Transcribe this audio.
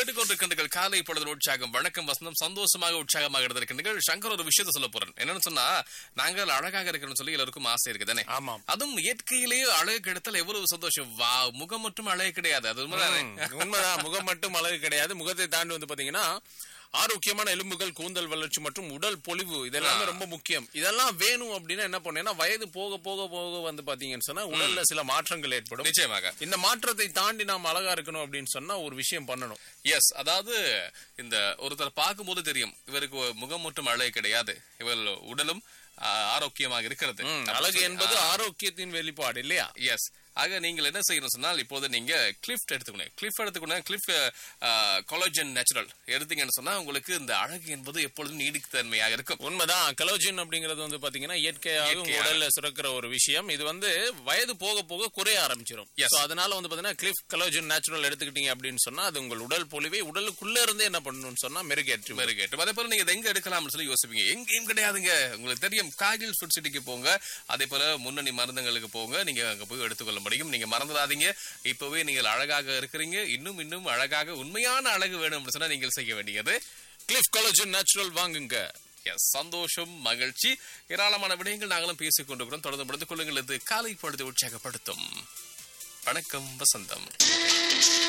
கேட்டுக்கொண்டிருக்கின்றீர்கள் காலை பொழுது உற்சாகம் வணக்கம் வசந்தம் சந்தோஷமாக உற்சாகமாக இருந்திருக்கின்றீர்கள் சங்கர் ஒரு விஷயத்தை சொல்ல போறேன் என்னன்னு சொன்னா நாங்கள் அழகாக இருக்கணும்னு சொல்லி எல்லாருக்கும் ஆசை இருக்குதானே ஆமாம் அதுவும் இயற்கையிலேயே அழகு கிடைத்தால் எவ்வளவு சந்தோஷம் வா முகம் மட்டும் அழகு கிடையாது அது உண்மைதானே ம், உண்மைதான் முகம் மட்டும் அழகு கிடையாது முகத்தை தாண்டி வந்து பாத்தீங்கன்னா ஆரோக்கியமான எலும்புகள் கூந்தல் வளர்ச்சி மற்றும் உடல் பொலிவு இதெல்லாமே ரொம்ப முக்கியம் இதெல்லாம் வேணும் அப்படின்னா என்ன பண்ணேன்னா வயது போக போக போக வந்து பாத்தீங்கன்னு சொன்னா உடல்ல சில மாற்றங்கள் ஏற்படும் நிச்சயமாக இந்த மாற்றத்தை தாண்டி நாம் அழகா இருக்கணும் அப்படின்னு சொன்னா ஒரு விஷயம் பண்ணணும் எஸ் அதாவது இந்த ஒருத்தர் பார்க்கும்போது தெரியும் இவருக்கு முகம் மட்டும் அழகு கிடையாது இவர் உடலும் ஆ, ஆரோக்கியமாக இருக்கிறது ம், அழகு என்பது ஆரோக்கியத்தின் வெளிப்பாடு இல்லையா எஸ் ஆக நீங்கள் என்ன செய்யணும் சொன்னால் இப்போது நீங்க கிளிஃப்ட் எடுத்துக்கணும் கிளிஃப்ட் எடுத்துக்கணும் கிளிஃப் கொலோஜன் நேச்சுரல் எடுத்தீங்கன்னு சொன்னா உங்களுக்கு இந்த அழகு என்பது எப்பொழுதும் நீடித்தன்மையாக இருக்கும் உண்மைதான் கலோஜின் அப்படிங்கிறது வந்து பாத்தீங்கன்னா இயற்கையாக உங்க இயற்கையாக. உடல்ல சுரக்கிற ஒரு விஷயம் இது வந்து வயது போக போக குறைய ஆரம்பிச்சிடும் Yes. So, அதனால வந்து பாத்தீங்கன்னா கிளிஃப் கலோஜின் நேச்சுரல் எடுத்துக்கிட்டீங்க அப்படின்னு சொன்னா அது உங்கள் உடல் பொலிவை உடலுக்குள்ள இருந்தே என்ன பண்ணணும்னு சொன்னா மெருகேற்றி மெருகேட்டும் அதே போல நீங்க இதை எங்க எடுக்கலாம்னு சொல்லி யோசிப்பீங்க எங்கேயும் கிடையாதுங்க உங்களுக்கு தெரியும் காகில் ஃபுட் சிட்டிக்கு போங்க அதே போல முன்னணி மருந்துகளுக்கு போங்க நீங்க அங்க போய் எடுத்துக்கொள்ள முடியும் நீங்க மறந்துடாதீங்க இப்பவே நீங்கள் அழகாக இருக்கிறீங்க இன்னும் இன்னும் அழகாக உண்மையான அழகு வேணும் அப்படின்னு சொன்னா நீங்கள் செய்ய வேண்டியது கிளிஃப் கலோஜின் நேச்சுரல் வாங்குங்க எஸ் சந்தோஷம் மகிழ்ச்சி ஏராளமான விடயங்கள் நாங்களும் பேசிக் கொண்டிருக்கிறோம் தொடர்ந்து படுத்துக் கொள்ளுங்கள் இது காலை பொழுது உற்சாகப்படுத்தும் வணக்கம் வசந்தம்